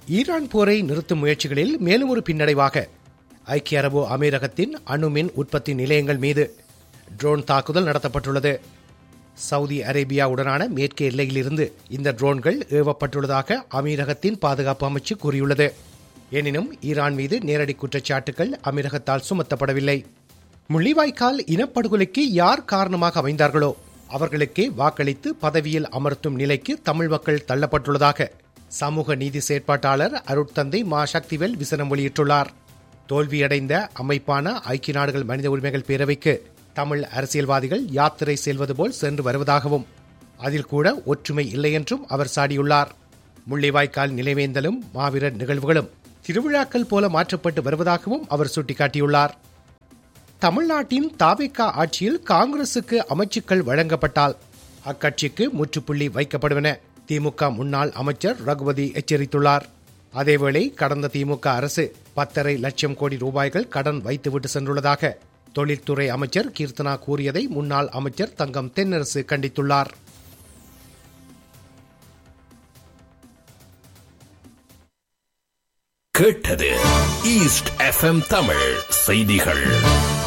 Iran போரை நிறுத்தும் முயற்சிகளில் மேலும் ஒரு பின்னடைவாக ஐக்கிய அரபு அமீரகத்தின் அணுமின் உற்பத்தி நிலையங்கள் மீது ட்ரோன் தாக்குதல் நடத்தப்பட்டுள்ளது சவுதி அரேபியாவுடனான மேற்கு எல்லையிலிருந்து இந்த ட்ரோன்கள் ஏவப்பட்டுள்ளதாக அமீரகத்தின் பாதுகாப்பு அமைச்சு கூறியுள்ளது எனினும் ஈரான் மீது நேரடி குற்றச்சாட்டுகள் அமீரகத்தால் சுமத்தப்படவில்லை முள்ளிவாய்க்கால் இனப்படுகொலைக்கு யார் காரணமாக அமைந்தார்களோ அவர்களுக்கே வாக்களித்து பதவியில் அமர்த்தும் நிலைக்கு தமிழ் மக்கள் தள்ளப்பட்டுள்ளதாக சமூக நீதி செயற்பாட்டாளர் அருட்தந்தை மா சக்திவேல் விசனம் வெளியிட்டுள்ளார் தோல்வியடைந்த அமைப்பான ஐக்கிய நாடுகள் மனித உரிமைகள் பேரவைக்கு தமிழ் அரசியல்வாதிகள் யாத்திரை செல்வது போல் சென்று வருவதாகவும் அதில் கூட ஒற்றுமை இல்லை என்றும் அவர் சாடியுள்ளார் முள்ளிவாய்க்கால் நிலைவேந்தலும் மாவீரர் நிகழ்வுகளும் திருவிழாக்கள் போல மாற்றப்பட்டு வருவதாகவும் அவர் சுட்டிக்காட்டியுள்ளார் தமிழ்நாட்டின் தாவேக்கா ஆட்சியில் காங்கிரசுக்கு அமைச்சுக்கள் வழங்கப்பட்டால் அக்கட்சிக்கு முற்றுப்புள்ளி வைக்கப்படும் என திமுக முன்னாள் அமைச்சர் ரகுபதி எச்சரித்துள்ளார் அதேவேளை கடந்த திமுக அரசு பத்தரை லட்சம் கோடி ரூபாய்கள் கடன் வைத்துவிட்டு சென்றுள்ளதாக தொழில்துறை அமைச்சர் கீர்த்தனா கூறியதை முன்னாள் அமைச்சர் தங்கம் தென்னரசு கண்டித்துள்ளார் கேட்டது ஈஸ்ட் எஃப்எம் தமிழ் செய்திகள்